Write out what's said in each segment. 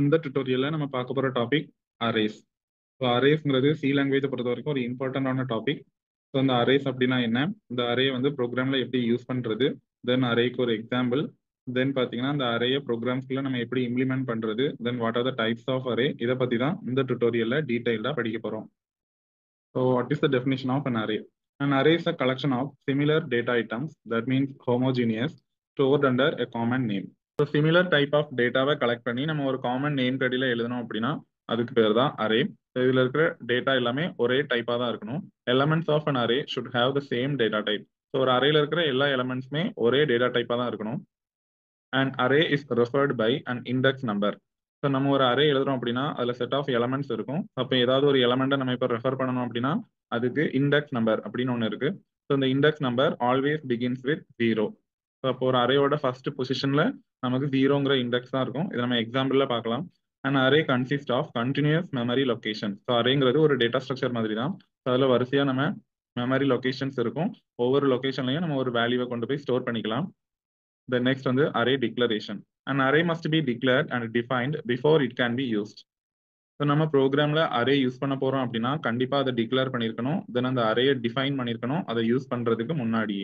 இந்த டுட்டோரியல்ல நம்ம பார்க்க போற டாபிக் அரேஸ் ஸோ அரேஸ்ங்கிறது சி லாங்குவேஜை பொறுத்த வரைக்கும் ஒரு இம்பார்ட்டன்டான டாபிக் ஸோ இந்த அரேஸ் அப்படின்னா என்ன இந்த அரே வந்து ப்ரோக்ராம்ல எப்படி யூஸ் பண்றது தென் அரேக்கு ஒரு எக்ஸாம்பிள் தென் பார்த்தீங்கன்னா இந்த அரேய ப்ரோக்ராம்ஸ்க்குள்ள நம்ம எப்படி இம்ப்ளிமெண்ட் பண்றது then what are the types of array இதை பத்தி தான் இந்த டுட்டோரியல்ல டீடைல்டாக படிக்க போறோம் so what is the definition of an array An array is a collection of similar data items, that means homogeneous, stored under a common name. So similar type of டேட்டாவை collect பண்ணி நம்ம ஒரு காமன் நேம் கடியில் எழுதணும் அப்படின்னா அதுக்கு பேர் தான் அரே இதில் இருக்கிற டேட்டா எல்லாமே ஒரே டைப்பாக தான் இருக்கணும் elements of an array should have the same data type so ஒரு அரேல இருக்கிற எல்லா எலமெண்ட்ஸுமே ஒரே டேட்டா டைப்பாக தான் இருக்கணும் an array is referred by an index number so நம்ம ஒரு அரே எழுதுறோம் அப்படின்னா அதில் செட் ஆஃப் எலமெண்ட்ஸ் இருக்கும் அப்போ ஏதாவது ஒரு எலமெண்ட்டை நம்ம இப்போ ரெஃபர் பண்ணணும் அப்படின்னா அதுக்கு இண்டெக்ஸ் நம்பர் அப்படின்னு ஒன்று இருக்கு ஸோ இந்த index number always begins with zero so அப்போ ஒரு அரேயோட ஃபர்ஸ்ட் பொசிஷன்ல நமக்கு ஜீரோங்கிற இண்டெக்ஸ் தான் இருக்கும் இதை நம்ம எக்ஸாம்பிள்ல பார்க்கலாம் an array consist of continuous memory location so அரேங்கிறது ஒரு டேட்டா ஸ்ட்ரக்சர் மாதிரி தான் ஸோ அதில் வரிசையாக நம்ம மெமரி லொகேஷன்ஸ் இருக்கும் ஒவ்வொரு லொகேஷன்லையும் நம்ம ஒரு வேல்யூவை கொண்டு போய் ஸ்டோர் பண்ணிக்கலாம் த நெக்ஸ்ட் வந்து array declaration an array must be declared and defined before it can be used so நம்ம ப்ரோக்ராம்ல அரே யூஸ் பண்ண போறோம் அப்படின்னா கண்டிப்பா அதை டிக்ளேர் பண்ணியிருக்கணும் தென் அந்த அரேயை டிஃபைன் பண்ணியிருக்கணும் அதை யூஸ் பண்றதுக்கு முன்னாடியே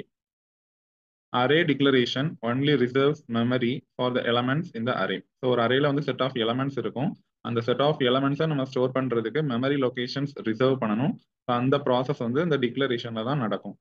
array declaration only reserves memory for the elements இந்த அரே ஸோ ஒரு அரேல வந்து செட் ஆஃப் எலமெண்ட்ஸ் இருக்கும் அந்த செட் ஆஃப் எலமெண்ட்ஸை நம்ம ஸ்டோர் பண்றதுக்கு மெமரி லொகேஷன்ஸ் ரிசர்வ் பண்ணணும் அந்த ப்ராசஸ் வந்து இந்த டிக்ளரேஷன்ல தான் நடக்கும்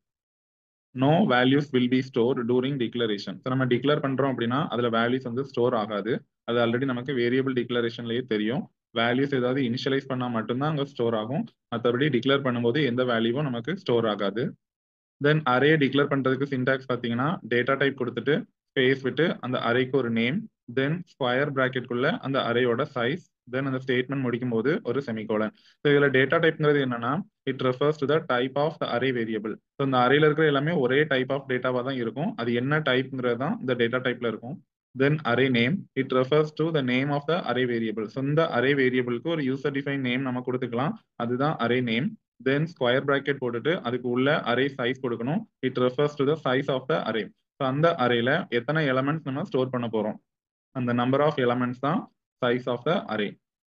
no values will be store during declaration so நம்ம டிக்ளேர் பண்றோம் அப்படின்னா அதுல வேல்யூஸ் வந்து ஸ்டோர் ஆகாது அது ஆல்ரெடி நமக்கு வேரியபிள் டிக்ளரேஷன்லயே தெரியும் வேல்யூஸ் ஏதாவது இனிஷியலைஸ் பண்ணா மட்டும்தான் அங்கே ஸ்டோர் ஆகும் மற்றபடி டிக்ளேர் பண்ணும்போது எந்த வேல்யூவும் நமக்கு ஸ்டோர் ஆகாது தென் அரே டிக்ளேர் பண்றதுக்கு சின்டாக்ஸ் பார்த்தீங்கன்னா டேட்டா டைப் கொடுத்துட்டு ஸ்பேஸ் விட்டு அந்த அரேக்கு ஒரு நேம் தென் ஸ்கொயர் ப்ராக்கெட்குள்ள அந்த அரேயோட சைஸ் தென் அந்த ஸ்டேட்மெண்ட் முடிக்கும் போது ஒரு செமிகோலன் ஸோ இதுல டேட்டா டைப்ங்கிறது என்னன்னா it refers to the type of the array variable so இந்த அரேல இருக்கிற எல்லாமே ஒரே டைப் ஆஃப் டேட்டாவா தான் இருக்கும் அது என்ன டைப்ங்கிறது தான் இந்த டேட்டா டைப்ல இருக்கும் then array name it refers to the name of the array variable so இந்த அரே வேரியபிளுக்கு ஒரு யூசர் டிஃபைன் நேம் நம்ம கொடுத்துக்கலாம் அதுதான் array name then square bracket போட்டுட்டு அதுக்கு உள்ள அரே சைஸ் கொடுக்கணும் it refers to the size of the array so அந்த அரேல எத்தனை எலமெண்ட்ஸ் நம்ம ஸ்டோர் பண்ண போறோம் அந்த நம்பர் ஆஃப் எலமெண்ட்ஸ் தான் size of the array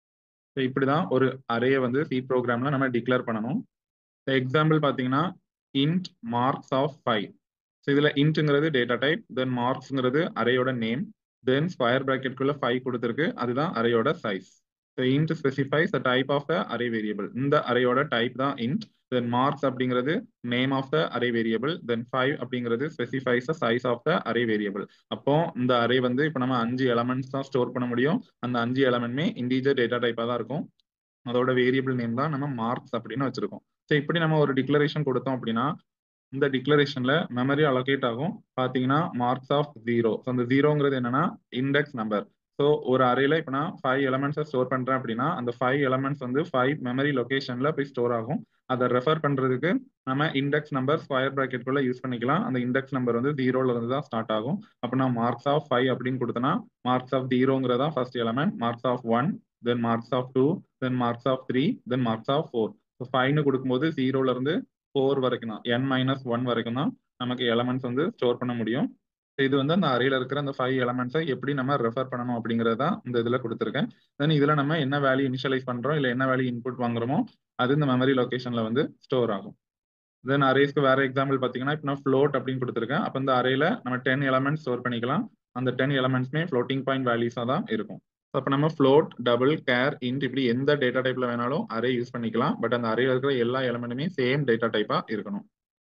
so இப்படிதான் ஒரு அரேயை வந்து சி ப்ரோக்ராம்ல நம்ம டிக்ளேர் பண்ணணும் எக்ஸாம்பிள் பார்த்தீங்கன்னா int marks of five so இதில் இன்ட்டுங்கிறது டேட்டா டைப் தென் மார்க்ஸ்ங்கிறது அரேயோட நேம் தென் ஸ்கொயர் ப்ராக்கெட்குள்ள ஃபைவ் கொடுத்துருக்கு அதுதான் அரேயோட size so int specifies the type of the array variable இந்த அரேயோட டைப் தான் இன்ட் தென் மார்க்ஸ் அப்படிங்கிறது name of the array variable then five அப்படிங்கிறது specifies the size of the array variable அப்போ இந்த அரே வந்து இப்போ நம்ம அஞ்சு எலமெண்ட்ஸ் தான் ஸ்டோர் பண்ண முடியும் அந்த அஞ்சு எலமெண்ட்மே இண்டீஜர் டேட்டா டைப்பாக தான் இருக்கும் அதோட வேரியபிள் நேம் தான் நம்ம மார்க்ஸ் அப்படின்னு வச்சிருக்கோம் ஸோ இப்படி நம்ம ஒரு டிக்ளரேஷன் கொடுத்தோம் அப்படின்னா இந்த டிக்ளரேஷன்ல மெமரி அலோகேட் ஆகும் பாத்தீங்கன்னா மார்க்ஸ் ஆஃப் ஜீரோ ஸோ அந்த ஜீரோங்கிறது என்னன்னா இண்டெக்ஸ் நம்பர் ஸோ ஒரு அரேல இப்போ நான் ஃபைவ் எலமெண்ட்ஸை ஸ்டோர் பண்றேன் அப்படின்னா அந்த ஃபைவ் எலமெண்ட்ஸ் வந்து ஃபைவ் மெமரி லொகேஷன்ல போய் ஸ்டோர் ஆகும் அதை ரெஃபர் பண்றதுக்கு நம்ம இண்டெக்ஸ் நம்பர் ஸ்கொயர் ப்ராக்கெட்குள்ள யூஸ் பண்ணிக்கலாம் அந்த இண்டெக்ஸ் நம்பர் வந்து ஜீரோல இருந்து தான் ஸ்டார்ட் ஆகும் அப்போ நான் மார்க்ஸ் ஆஃப் ஃபைவ் அப்படின்னு கொடுத்தனா மார்க்ஸ் ஆஃப் ஜீரோங்கிறதா first element marks of one then marks of two then marks of three then marks of four so ஃபைவ்னு கொடுக்கும்போது ஜீரோல இருந்து ஃபோர் வரைக்கும் தான் என் மைனஸ் ஒன் வரைக்கும் தான் நமக்கு எலமெண்ட்ஸ் வந்து ஸ்டோர் பண்ண முடியும் இது வந்து அந்த அறையில இருக்கிற அந்த ஃபைவ் எலமெண்ட்ஸை எப்படி நம்ம ரெஃபர் பண்ணணும் அப்படிங்கறத இந்த இதுல கொடுத்துருக்கேன் தென் இதுல நம்ம என்ன வேல்யூ இனிஷியலைஸ் பண்றோம் இல்ல என்ன வேல்யூ இன்புட் வாங்குறோமோ அது இந்த மெமரி லொகேஷன்ல வந்து ஸ்டோர் ஆகும் தென் அரேஸ்க்கு வேற எக்ஸாம்பிள் பாத்தீங்கன்னா இப்போ நான் ஃப்ளோட் அப்படின்னு கொடுத்துருக்கேன் அப்போ இந்த அரேல நம்ம டென் எலமெண்ட்ஸ் ஸ்டோர் பண்ணிக்கலாம் அந்த டென் எலமெண்ட்ஸ்மே ஃப்ளோட்டிங் பாயிண்ட் வேல்யூஸா தான் இருக்கும் அப்போ நம்ம ஃப்ளோட் டபுள் கேர் இன்ட் இப்படி எந்த டேட்டா டைப்ல வேணாலும் அரே யூஸ் பண்ணிக்கலாம் பட் அந்த அரேல இருக்கிற எல்லா எலமெண்ட்டுமே சேம் டேட்டா டைப்பா இருக்கணும்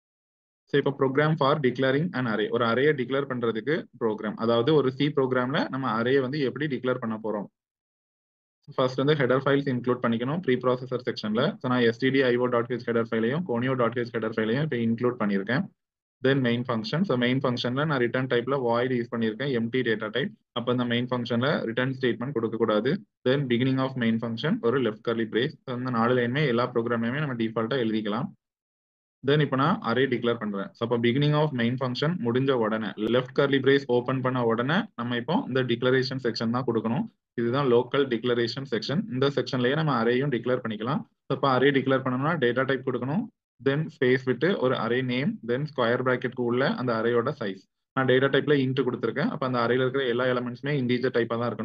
ஸோ இப்போ program for declaring an array ஒரு அரேயை டிக்ளேர் பண்றதுக்கு ப்ரோக்ராம் அதாவது ஒரு சி ப்ரோக்ராம்ல நம்ம அரேயை வந்து எப்படி டிக்ளேர் பண்ண போறோம் ஃபர்ஸ்ட் வந்து ஹெடர் ஃபைல்ஸ் இன்க்ளூட் பண்ணிக்கணும் ப்ரீ ப்ராசஸர் செக்ஷன்ல ஸோ நான் STD IO dot H header ஃபைலையும் கோனியோ டாட் ஹெச் ஹெடர் ஃபைலையும் இப்போ இன்க்ளூட் பண்ணியிருக்கேன் then main function so main ஃபங்க்ஷன்ல நான் ரிட்டர்ன் டைப்ல வாய்ட் யூஸ் பண்ணியிருக்கேன் எம்டி டேட்டா டைப் அப்போ இந்த மெயின் ஃபங்க்ஷன்ல ரிட்டர்ன் ஸ்டேட்மெண்ட் கொடுக்கக்கூடாது தென் பிகினிங் ஆஃப் மெயின் ஃபங்க்ஷன் ஒரு லெஃப்ட் கர்லி பிரேஸ் இந்த நாலு லைனுமே எல்லா ப்ரோக்ராமையுமே நம்ம டிஃபால்ட்டா எழுதிக்கலாம் தென் இப்போ நான் அரே டிக்ளேர் பண்றேன் ஸோ அப்போ பிகினிங் ஆஃப் மெயின் ஃபங்க்ஷன் முடிஞ்ச உடனே லெஃப்ட் கர்லி பிரேஸ் ஓப்பன் பண்ண உடனே நம்ம இப்போ இந்த டிக்ளரேஷன் செக்ஷன் தான் கொடுக்கணும் இதுதான் லோக்கல் டிக்ளரேஷன் செக்ஷன் இந்த செக்ஷன்லயே நம்ம அரேயும் டிக்ளேர் பண்ணிக்கலாம் ஸோ இப்போ அரே டிக்ளேர் பண்ணணும்னா டேட்டா டைப் கொடுக்கணும் தென் ஸ்பேஸ் விட்டு ஒரு அரே நேம் தென் ஸ்கொயர் ப்ராக்கெட்க்கு உள்ள அந்த அரேயோட சைஸ் நான் டேட்டா டைப்ல இன்ட் கொடுத்துருக்கேன் அப்போ அந்த அறையில் இருக்கிற எல்லா எலமெண்ட்ஸுமே இண்டீஜர் டைப்பாக தான் இருக்கணும்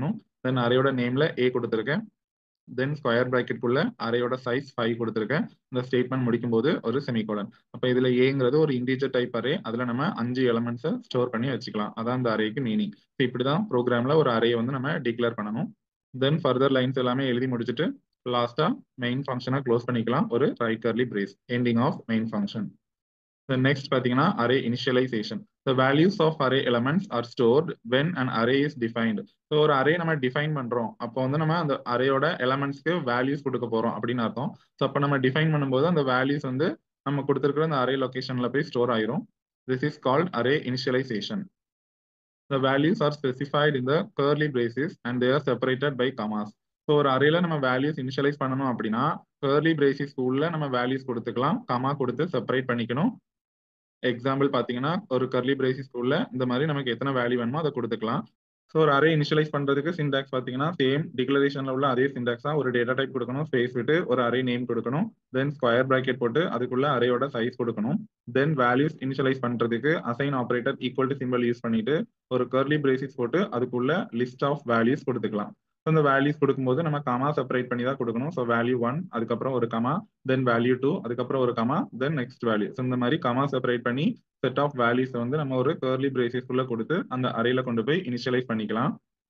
தென் அரேயோட நேம்ல ஏ கொடுத்துருக்கேன் தென் ஸ்கொயர் பிராக்கெட்குள்ள அரேயோட சைஸ் ஃபைவ் கொடுத்துருக்கேன் இந்த ஸ்டேட்மெண்ட் முடிக்கும் போது ஒரு செமிகோலன் அப்போ இதுல ஏங்கிறது ஒரு இன்டீஜர் டைப் அரே அதுல நம்ம அஞ்சு எலமெண்ட்ஸை ஸ்டோர் பண்ணி வச்சுக்கலாம் அதான் அந்த அரேக்கு மீனிங் இப்படிதான் ப்ரோக்ராம்ல ஒரு அரேயை வந்து நம்ம டிக்ளேர் பண்ணணும் தென் ஃபர்தர் லைன்ஸ் எல்லாமே எழுதி முடிச்சுட்டு லாஸ்டா மெயின் ஃபங்க்ஷனை க்ளோஸ் பண்ணிக்கலாம் ஒரு right curly brace ending of main function next பாத்தீங்கன்னா array initialization the values of array elements are stored when an array is defined ஸோ ஒரு அரே நம்ம டிஃபைன் பண்றோம் அப்போ வந்து நம்ம அந்த அரேயோட எலமெண்ட்ஸ்க்கு வேல்யூஸ் கொடுக்க போறோம் அப்படின்னு அர்த்தம் ஸோ அப்போ நம்ம டிஃபைன் பண்ணும்போது அந்த வேல்யூஸ் வந்து நம்ம கொடுத்துருக்கிற அந்த அரே லொகேஷன்ல போய் ஸ்டோர் ஆயிரும் this is called array initialization The values are specified in the curly braces and they are separated by commas. So ஒரு அரேல நம்ம வேல்யூஸ் இனிஷியலைஸ் பண்ணணும் அப்படின்னா கேர்லி பிரேசிஸ் உள்ள நம்ம வேல்யூஸ் கொடுத்துக்கலாம் கமா கொடுத்து செப்பரேட் பண்ணிக்கணும் எக்ஸாம்பிள் பார்த்தீங்கன்னா ஒரு கர்லி பிரேசிஸ் உள்ள இந்த மாதிரி நமக்கு எத்தனை வேல்யூ வேணுமோ அதை கொடுத்துக்கலாம் ஸோ ஒரு அரே இனிஷியலைஸ் பண்றதுக்கு சிண்டாக்ஸ் பார்த்தீங்கன்னா சேம் டிக்ளரேஷன்ல உள்ள அதே சிண்டாக்ஸ் தான் ஒரு டேட்டா டைப் கொடுக்கணும் ஸ்பேஸ் விட்டு ஒரு அரே நேம் கொடுக்கணும் தென் ஸ்கொயர் பிராக்கெட் போட்டு அதுக்குள்ள அரேயோட சைஸ் கொடுக்கணும் தென் வேல்யூஸ் இனிஷியலைஸ் பண்றதுக்கு assign operator equal to symbol use பண்ணிட்டு ஒரு கர்லி பிரேசிஸ் போட்டு அதுக்குள்ள லிஸ்ட் ஆஃப் வேல்யூஸ் கொடுத்துக்கலாம் ஸோ இந்த வேல்யூஸ் கொடுக்கும்போது நம்ம கமா செப்பரேட் பண்ணி தான் கொடுக்கணும் ஸோ வேல்யூ ஒன் அதுக்கப்புறம் ஒரு கமா தென் வேல்யூ டூ அதுக்கப்புறம் ஒரு comma then next value so இந்த மாதிரி கமா செப்பரேட் பண்ணி செட் ஆஃப் வேல்யூஸ் வந்து நம்ம ஒரு கேர்லி பிரேசிஸ்குள்ள கொடுத்து அந்த அறையில கொண்டு போய் இனிஷியலைஸ் பண்ணிக்கலாம்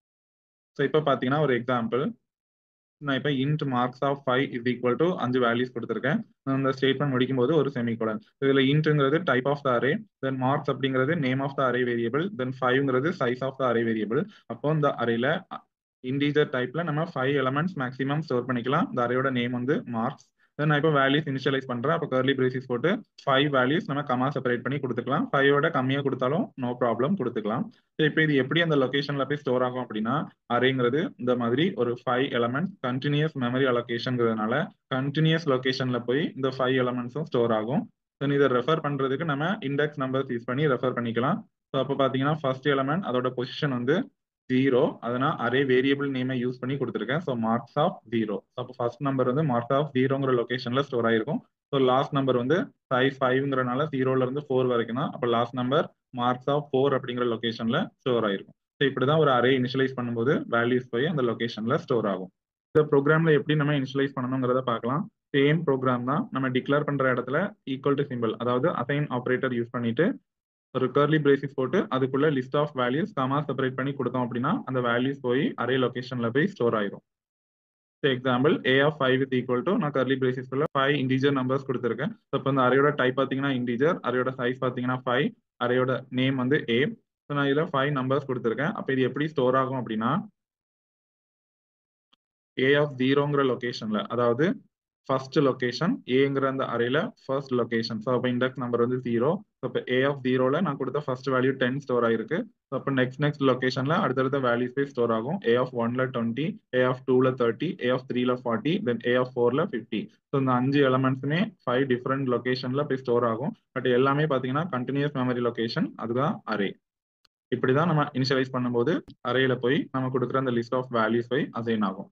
ஸோ இப்போ பார்த்தீங்கன்னா ஒரு எக்ஸாம்பிள் நான் இப்போ int marks of five is equal to அஞ்சு வேல்யூஸ் கொடுத்துருக்கேன் அந்த ஸ்டேட்மெண்ட் முடிக்கும் போது ஒரு செமிகோலன் இதில் இன்ட்ங்கிறது type of the array then marks அப்படிங்கிறது name of the array variable then ஃபைவ்ங்கிறது size of the array variable அப்போ இந்த அரேல இன்டீஜர் டைப்ல நம்ம ஃபைவ் எலமெண்ட்ஸ் மேக்ஸிமம் ஸ்டோர் பண்ணிக்கலாம் இந்த அரேயோட நேம் வந்து மார்க்ஸ் தென் நான் இப்போ வேல்யூஸ் இனிஷியலைஸ் பண்றேன் அப்போ கர்லி பிரேசிஸ் போட்டு ஃபைவ் வேல்யூஸ் நம்ம கமா செப்பரேட் பண்ணி கொடுத்துக்கலாம் ஃபைவோட கம்மியாக கொடுத்தாலும் நோ ப்ராப்ளம் கொடுத்துக்கலாம் இப்போ இது எப்படி அந்த லொகேஷன்ல போய் ஸ்டோர் ஆகும் அப்படின்னா அரேங்கிறது இந்த மாதிரி ஒரு ஃபைவ் எலமெண்ட்ஸ் கண்டினியூஸ் மெமரி அலோகேஷன்ங்கிறதுனால கண்டினியூஸ் லொகேஷன்ல போய் இந்த ஃபைவ் எலமெண்ட்ஸும் ஸ்டோர் ஆகும் தென் இதை ரெஃபர் பண்றதுக்கு நம்ம இண்டெக்ஸ் நம்பர்ஸ் யூஸ் பண்ணி ரெஃபர் பண்ணிக்கலாம் ஸோ அப்போ பார்த்தீங்கன்னா ஃபர்ஸ்ட் எலமெண்ட் அதோட பொசிஷன் வந்து ஜீரோ அதனால் அரே வேரியபிள் நேமை யூஸ் பண்ணி கொடுத்துருக்கேன் ஸோ மார்க்ஸ் ஆஃப் ஜீரோ அப்போ ஃபர்ஸ்ட் நம்பர் வந்து மார்க்ஸ் ஆஃப் ஜீரோங்கிற லொகேஷன்ல ஸ்டோர் ஆயிருக்கும் ஸோ லாஸ்ட் நம்பர் வந்து சைஸ் ஃபைவ்ங்கிறனால ஜீரோல இருந்து ஃபோர் வரைக்கும் தான் அப்போ last number marks of four அப்படிங்கிற லொகேஷன்ல ஸ்டோர் ஆயிருக்கும் ஸோ இப்படிதான் ஒரு அரே இனிஷியலைஸ் பண்ணும்போது வேல்யூஸ் போய் அந்த லொகேஷன்ல ஸ்டோர் ஆகும் இந்த ப்ரோக்ராம்ல எப்படி நம்ம இனிஷியலைஸ் பண்ணணுங்கிறத பார்க்கலாம் சேம் ப்ரோக்ராம் தான் நம்ம டிக்ளேர் பண்ற இடத்துல ஈக்குவல் டு சிம்பிள் அதாவது அசைன் ஆப்ரேட்டர் யூஸ் பண்ணிட்டு ஒரு கர்லி பிரேசிஸ் போட்டு அதுக்குள்ள list of values comma separate பண்ணி கொடுத்தோம் அப்படின்னா அந்த வேல்யூஸ் போய் அரே லொகேஷன்ல போய் ஸ்டோர் ஆயிரும் example a of five is equal to நான் கர்லி பிரேசிஸ்க்குள்ள ஃபைவ் இன்டீஜர் நம்பர்ஸ் கொடுத்துருக்கேன் இப்போ இந்த அரேயோட டைப் பார்த்தீங்கன்னா இன்டீஜர் அரேயோட சைஸ் பார்த்தீங்கன்னா ஃபைவ் அரேயோட நேம் வந்து ஏ ஸோ நான் இதில் ஃபைவ் நம்பர்ஸ் கொடுத்துருக்கேன் அப்போ இது எப்படி ஸ்டோர் ஆகும் அப்படின்னா ஏ ஆஃப் ஜீரோங்கிற லொகேஷன்ல அதாவது ஃபர்ஸ்ட் லொகேஷன் ஏங்கிற அந்த அரேல ஃபர்ஸ்ட் லொகேஷன் ஸோ அப்போ இண்டெக்ஸ் நம்பர் வந்து ஜீரோ ஸோ இப்போ ஏ ஆஃப் ஜீரோல நான் கொடுத்த ஃபர்ஸ்ட் வேல்யூ டென் ஸ்டோர் ஆயிருக்கு ஸோ அப்போ நெக்ஸ்ட் நெக்ஸ்ட் லொகேஷன்ல அடுத்தடுத்த வேல்யூஸ் போய் ஸ்டோர் ஆகும் ஏ ஆஃப் ஒன்ல டுவெண்ட்டி ஏ ஆஃப் டூல தேர்ட்டி ஏ ஆஃப் த்ரீல ஃபார்ட்டி தென் ஏ ஆஃப் ஃபோர்ல ஃபிஃப்டி ஸோ இந்த அஞ்சு எலமெண்ட்ஸுமே ஃபைவ் டிஃப்ரெண்ட் லொகேஷன்ல போய் ஸ்டோர் ஆகும் பட் எல்லாமே பார்த்தீங்கன்னா கண்டினியூஸ் மெமரி லொகேஷன் அதுதான் அரே இப்படிதான் நம்ம இனிஷியலைஸ் பண்ணும்போது அரேல போய் நம்ம கொடுக்குற அந்த லிஸ்ட் ஆஃப் வேல்யூஸ் போய் அசைன் ஆகும்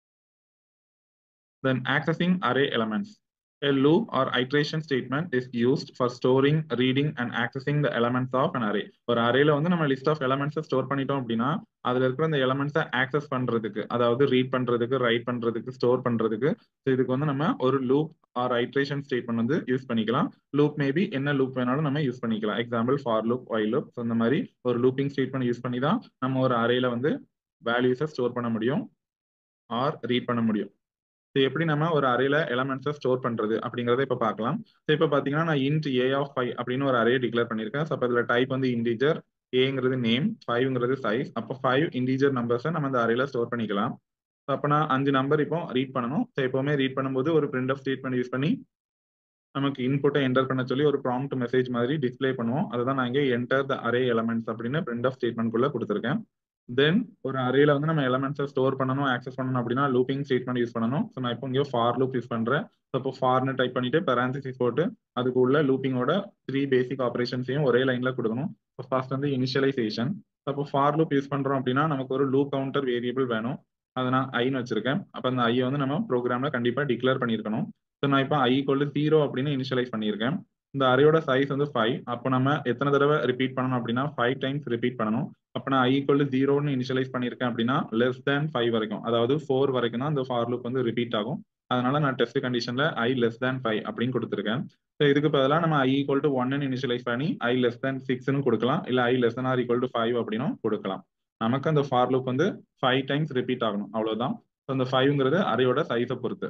Then accessing array elements. A loop or iteration statement is used for storing, reading and accessing the elements of an array. ஒரு அரேல வந்து நம்ம லிஸ்ட் ஆஃப் எலமெண்ட்ஸ் ஸ்டோர் பண்ணிட்டோம் அப்படின்னா அதுல இருக்கிற அந்த எலமெண்ட்ஸை ஆக்சஸ் பண்றதுக்கு அதாவது ரீட் பண்றதுக்கு ரைட் பண்றதுக்கு ஸ்டோர் பண்றதுக்கு இதுக்கு வந்து நம்ம ஒரு லூப் ஆர் ஐட்ரேஷன் ஸ்டேட்மெண்ட் வந்து யூஸ் பண்ணிக்கலாம் லூப் மேபி என்ன லூப் வேணாலும் நம்ம யூஸ் பண்ணிக்கலாம் example for loop while loop so இந்த மாதிரி ஒரு லூப்பிங் ஸ்டேட்மெண்ட் யூஸ் பண்ணி தான் நம்ம ஒரு அரேல வந்து வேல்யூஸை ஸ்டோர் பண்ண முடியும் ஆர் ரீட் பண்ண முடியும் ஸோ எப்படி நம்ம ஒரு அரேல எலமெண்ட்ஸை ஸ்டோர் பண்றது அப்படிங்கறத இப்போ பார்க்கலாம் ஸோ இப்போ பார்த்தீங்கன்னா நான் இன்ட் ஏ ஆஃப் ஃபைவ் அப்படின்னு ஒரு அரே டிக்ளேர் பண்ணியிருக்கேன் ஸோ அப்போ இதில் டைப் வந்து இன்டீஜர் ஏங்கிறது நேம் ஃபைவ்ங்கிறது சைஸ் அப்போ ஃபைவ் இன்டீஜர் நம்பர்ஸை நம்ம அந்த அரேல ஸ்டோர் பண்ணிக்கலாம் ஸோ அப்போ நான் அஞ்சு நம்பர் இப்போ ரீட் பண்ணணும் ஸோ எப்போவுமே ரீட் பண்ணும்போது ஒரு பிரிண்ட் ஆஃப் ஸ்டேட்மெண்ட் யூஸ் பண்ணி நமக்கு இன்புட்டை என்டர் பண்ண சொல்லி ஒரு ப்ராம்ப்ட் மெசேஜ் மாதிரி டிஸ்பிளே பண்ணுவோம் அதுதான் நான் இங்கே என்டர் த அரே எலமெண்ட்ஸ் அப்படின்னு பிரிண்ட் ஆஃப் ஸ்டேட்மெண்ட்குள்ள கொடுத்துருக்கேன் தென் ஒரு அரேல வந்து நம்ம எலமெண்ட்ஸை ஸ்டோர் பண்ணணும் ஆக்சஸ் பண்ணணும் அப்படின்னா லூப்பிங் ஸ்டேட்மெண்ட் யூஸ் பண்ணணும் ஸோ நான் இப்போ இங்கே ஃபார் லூப் யூஸ் பண்றேன் ஸோ இப்போ ஃபார்னு டைப் பண்ணிட்டு பெரான்சிஸ் போட்டு அதுக்கு உள்ள லூப்பிங்கோட த்ரீ பேசிக் ஆப்ரேஷன்ஸையும் ஒரே லைன்ல கொடுக்கணும் ஸோ ஃபர்ஸ்ட் வந்து இனிஷியலைசேஷன் அப்போ ஃபார் லூப் யூஸ் பண்றோம் அப்படின்னா நமக்கு ஒரு லூப் கவுண்டர் வேரியபிள் வேணும் அதை நான் ஐன்னு வச்சிருக்கேன் அப்போ அந்த ஐயை வந்து நம்ம ப்ரோக்ராம்ல கண்டிப்பாக டிக்ளேர் பண்ணியிருக்கணும் ஸோ நான் இப்போ ஐ கொண்டு ஜீரோ அப்படின்னு இனிஷியலைஸ் பண்ணியிருக்கேன் இந்த அரேயோட சைஸ் வந்து ஃபைவ் அப்போ நம்ம எத்தனை தடவை ரிப்பீட் பண்ணணும் அப்படின்னா ஃபைவ் டைம்ஸ் ரிப்பீட் பண்ணணும் அப்போ நான் ஐ ஈக்குவல் ஜீரோன்னு இனிஷியலைஸ் பண்ணியிருக்கேன் அப்படின்னா லெஸ் தேன் ஃபைவ் வரைக்கும் அதாவது ஃபோர் வரைக்கும் தான் இந்த ஃபார் லூப் வந்து ரிப்பீட் ஆகும் அதனால நான் டெஸ்ட் கண்டிஷன்ல ஐ லெஸ் தேன் ஃபைவ் அப்படின்னு கொடுத்துருக்கேன் ஸோ இதுக்கு பதிலாக நம்ம ஐ ஈக்குவல் டு ஒன்னு இனிஷியலைஸ் பண்ணி ஐ லெஸ் தேன் சிக்ஸ்னு கொடுக்கலாம் இல்லை i less than or equal to five அப்படின்னும் கொடுக்கலாம் நமக்கு அந்த ஃபார் லூப் வந்து ஃபைவ் டைம்ஸ் ரிப்பீட் ஆகணும் அவ்வளவுதான் ஸோ அந்த ஃபைவ்ங்கிறது அரையோட சைஸை பொறுத்து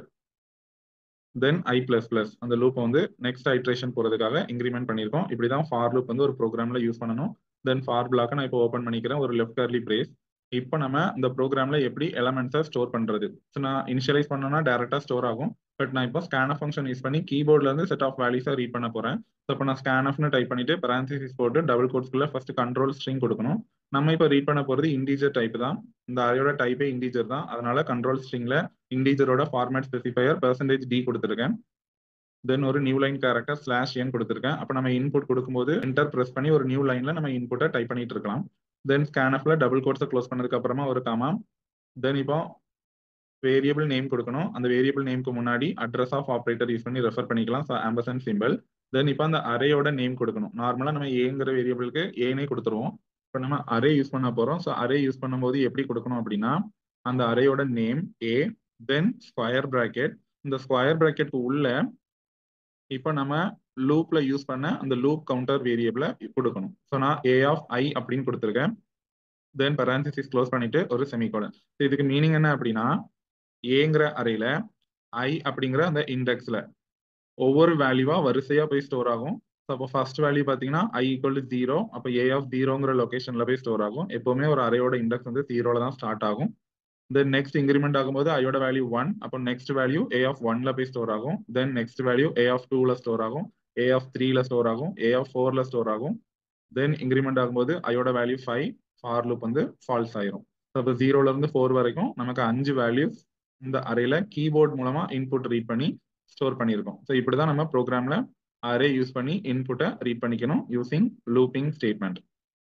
தென் ஐ பிளஸ் பிளஸ் அந்த லூப் வந்து நெக்ஸ்ட் ஐட்ரேஷன் போறதுக்காக இன்க்ரிமெண்ட் பண்ணியிருக்கோம் இப்படி தான் ஃபார் லூப் வந்து ஒரு ப்ரோக்ராம்ல யூஸ் பண்ணணும் தென் ஃபார் பிளாக் நான் இப்போ ஓப்பன் பண்ணிக்கிறேன் ஒரு லெஃப்ட் கர்லி பிரேஸ் இப்போ நம்ம இந்த ப்ரோக்ராம்ல எப்படி எலமெண்ட்ஸை ஸ்டோர் பண்றது ஸோ நான் இனிஷியலைஸ் பண்ணோம்னா டேரக்டா ஸ்டோர் ஆகும் பட் நான் இப்போ ஸ்கேன் ஃபங்க்ஷன் யூஸ் பண்ணி கீபோர்ட்ல இருந்து செட் ஆஃப் வேல்யூஸை ரீட் பண்ண போறேன் ஸோ இப்போ நான் ஸ்கேன் ஆஃப்னு டைப் பண்ணிட்டு பரான்சிஸ் போட்டு டபுள் கோட்ஸ்குள்ள ஃபர்ஸ்ட் கண்ட்ரோல் ஸ்ட்ரிங் கொடுக்கணும் நம்ம இப்போ ரீட் பண்ண போறது இண்டீஜர் டைப் தான் இந்த அரையோட டைப்பே இண்டீஜர் தான் அதனால கண்ட்ரோல் ஸ்ட்ரிங்ல இண்டீஜரோட ஃபார்மேட் ஸ்பெசிஃபையர் பெர்சன்டேஜ் டி கொடுத்துருக்கேன் தென் ஒரு new line character slash n கொடுத்துருக்கேன் அப்போ நம்ம இன்புட் கொடுக்கும்போது என்டர் ப்ரெஸ் பண்ணி ஒரு நியூ லைன்ல நம்ம இன்புட்டை டைப் பண்ணிட்டு இருக்கலாம் தென் ஸ்கேனஃப்ல டபுள் கோட்ஸை க்ளோஸ் பண்ணதுக்கு அப்புறமா ஒரு காமா தென் இப்போ வேரியபிள் நேம் கொடுக்கணும் அந்த வேரியபிள் நேம்க்கு முன்னாடி அட்ரஸ் ஆஃப் ஆப்ரேட்டர் யூஸ் பண்ணி ரெஃபர் பண்ணிக்கலாம் ஆம்பசன் சிம்பிள் தென் இப்போ அந்த அரேயோட நேம் கொடுக்கணும் நார்மலாக நம்ம ஏங்கிற வேரியபிளுக்கு ஏனே கொடுத்துருவோம் இப்போ நம்ம அரே யூஸ் பண்ண போறோம் ஸோ அரே யூஸ் பண்ணும்போது எப்படி கொடுக்கணும் அப்படின்னா அந்த அரேயோட name a then square bracket இந்த ஸ்கொயர் பிராக்கெட்க்கு உள்ள இப்போ நம்ம லூப்ல யூஸ் பண்ண அந்த லூப் கவுண்டர் வேரியபிளை கொடுக்கணும் ஸோ நான் ஏ ஆஃப் ஐ அப்படின்னு கொடுத்துருக்கேன் தென் பரான்சிஸ் க்ளோஸ் பண்ணிட்டு ஒரு செமிகோலன் இதுக்கு மீனிங் என்ன அப்படின்னா ஏங்கிற அறையில ஐ அப்படிங்கிற அந்த இண்டெக்ஸ்ல ஒவ்வொரு வேல்யூவா வரிசையா போய் ஸ்டோர் ஆகும் ஸோ அப்போ ஃபர்ஸ்ட் வேல்யூ பார்த்தீங்கன்னா ஐ ஈக்குவல் டு ஜீரோ அப்போ ஏ ஆஃப் ஜீரோங்கிற லொகேஷன்ல போய் ஸ்டோர் ஆகும் எப்பவுமே ஒரு அறையோட இண்டெக்ஸ் வந்து ஜீரோல தான் ஸ்டார்ட் ஆகும் தென் நெக்ஸ்ட் இன்க்ரிமெண்ட் ஆகும்போது ஐயோட வேல்யூ ஒன் அப்போ நெக்ஸ்ட் வேல்யூ ஏ ஆஃப் ஒன்ல போய் ஸ்டோர் ஆகும் then next value a of டூல ஸ்டோர் ஆகும் ஏ ஆஃப் த்ரீல ஸ்டோர் ஆகும் ஏ ஆஃப் ஃபோர்ல ஸ்டோர் ஆகும் தென் இன்க்ரிமெண்ட் ஆகும்போது ஐயோட வேல்யூ ஃபைவ் ஃபார் லூப் வந்து ஃபால்ஸ் ஆயிரும் ஸோ இப்போ ஜீரோல இருந்து ஃபோர் வரைக்கும் நமக்கு அஞ்சு வேல்யூஸ் இந்த அறையில கீபோர்ட் மூலமா இன்புட் ரீட் பண்ணி ஸ்டோர் பண்ணியிருக்கோம் ஸோ இப்படிதான் நம்ம ப்ரோக்ராம்ல அரே யூஸ் பண்ணி இன்புட்டை ரீட் பண்ணிக்கணும் யூசிங் லூப்பிங் ஸ்டேட்மெண்ட்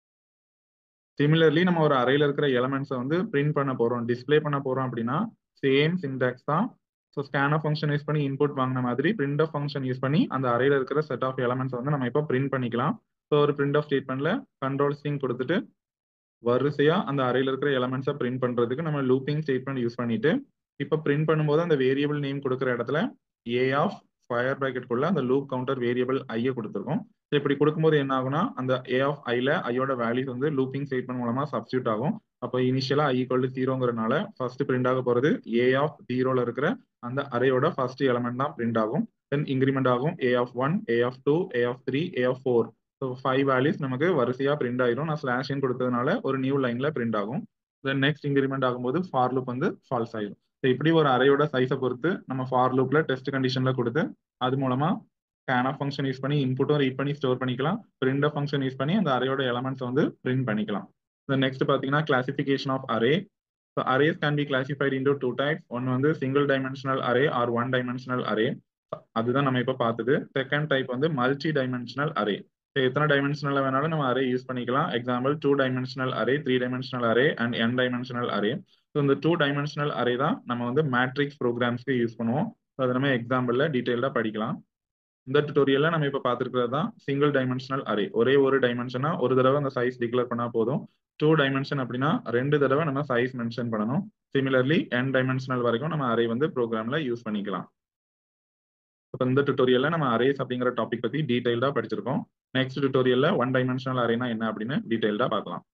சிமிலர்லி நம்ம ஒரு அறையில இருக்கிற எலமெண்ட்ஸை வந்து பிரிண்ட் பண்ண போறோம் டிஸ்பிளே பண்ண போறோம் அப்படின்னா சேம் சின்டாக்ஸ் தான் ஸோ ஸ்கேன் ஃபங்க்ஷன் யூஸ் பண்ணி இன்புட் வாங்கின மாதிரி பிரிண்ட் ஆஃப் ஃபங்க்ஷன் யூஸ் பண்ணி அந்த அறையில இருக்கிற செட் ஆஃப் எலமெண்ட்ஸ் வந்து நம்ம இப்போ பிரிண்ட் பண்ணிக்கலாம் ஸோ ஒரு பிரிண்ட் ஆஃப் ஸ்டேட்மெண்ட்ல கண்ட்ரோல் ஸ்டிங் கொடுத்துட்டு வரிசையா அந்த அறையில இருக்கிற எலமெண்ட்ஸை பிரிண்ட் பண்றதுக்கு நம்ம லூப்பிங் ஸ்டேட்மெண்ட் யூஸ் பண்ணிட்டு இப்போ பிரிண்ட் பண்ணும்போது அந்த வேரியபிள் நேம் கொடுக்குற இடத்துல ஏ ஆஃப் ஸ்கொயர் பிராக்கெட்குள்ள அந்த லூப் கவுண்டர் வேரியபிள் ஐயை கொடுத்துருக்கோம் ஸோ இப்படி கொடுக்கும்போது என்ன ஆகும்னா அந்த ஏ ஆஃப் ஐல ஐயோட வேல்யூஸ் வந்து லூப்பிங் ஸ்டேட்மெண்ட் மூலமா சப்ஸ்டியூட் ஆகும் அப்போ இனிஷியலா ஐ ஈக்குவல் டு ஜீரோங்கிறனால ஃபர்ஸ்ட் பிரிண்ட் ஆக போறது ஏ ஆஃப் ஜீரோல இருக்கிற அந்த அரேயோட ஃபர்ஸ்ட் எலமெண்ட் தான் பிரிண்ட் ஆகும் தென் இன்க்ரிமெண்ட் ஆகும் a of one a of two a of three a of four so five values நமக்கு வரிசையா பிரிண்ட் ஆயிரும் நான் ஸ்லாஷின் கொடுத்ததுனால ஒரு நியூ லைன்ல பிரிண்ட் ஆகும் தென் நெக்ஸ்ட் இன்க்ரிமெண்ட் ஆகும்போது ஃபார் லூப் வந்து ஃபால்ஸ் ஆயிடும் ஸோ இப்படி ஒரு அறையோட சைஸை பொறுத்து நம்ம ஃபார் லூப்ல டெஸ்ட் கண்டிஷன்ல கொடுத்து அது மூலமா ஸ்கேன் ஆஃப் ஃபங்க்ஷன் யூஸ் பண்ணி இன்புட்டும் ரீட் பண்ணி ஸ்டோர் பண்ணிக்கலாம் பிரிண்ட் ஆஃப் ஃபங்க்ஷன் யூஸ் பண்ணி அந்த அறையோட எலமெண்ட்ஸ் வந்து பிரிண்ட் பண்ணிக்கலாம் நெக்ஸ்ட் பார்த்தீங்கன்னா classification of array so arrays can be classified into two types ஒன்று வந்து single dimensional array or one dimensional array அதுதான் நம்ம இப்போ பார்த்தது செகண்ட் டைப் வந்து மல்டி டைமென்ஷனல் அரே எத்தனை டைமென்ஷனல் வேணாலும் நம்ம அரே யூஸ் பண்ணிக்கலாம் example two dimensional array three dimensional array and n dimensional array so இந்த டூ டைமென்ஷனல் அரே தான் நம்ம வந்து மேட்ரிக்ஸ் ப்ரோக்ராம்ஸ்க்கு யூஸ் பண்ணுவோம் அதை நம்ம எக்ஸாம்பிளில் டீட்டெயிலாக படிக்கலாம் இந்த டுட்டோரியல்ல நம்ம இப்போ பார்த்துருக்கிறது தான் சிங்கிள் டைமென்ஷனல் அரே ஒரே ஒரு டைமென்ஷனா ஒரு தடவை அந்த சைஸ் டிக்ளேர் பண்ணா போதும் டூ டைமென்ஷன் அப்படின்னா ரெண்டு தடவை நம்ம சைஸ் மென்ஷன் பண்ணணும் சிமிலர்லி என் டைமென்ஷனல் வரைக்கும் நம்ம அரே வந்து ப்ரோக்ராம்ல யூஸ் பண்ணிக்கலாம் இப்போ இந்த டுட்டோரியல்ல நம்ம அரேஸ் அப்படிங்கிற டாபிக் பத்தி டீடைல்டா படிச்சிருக்கோம் நெக்ஸ்ட் டுட்டோரியல்ல ஒன் டைமென்ஷனல் அரேனா என்ன அப்படின்னு டீடைல்டா பார்க்கலாம்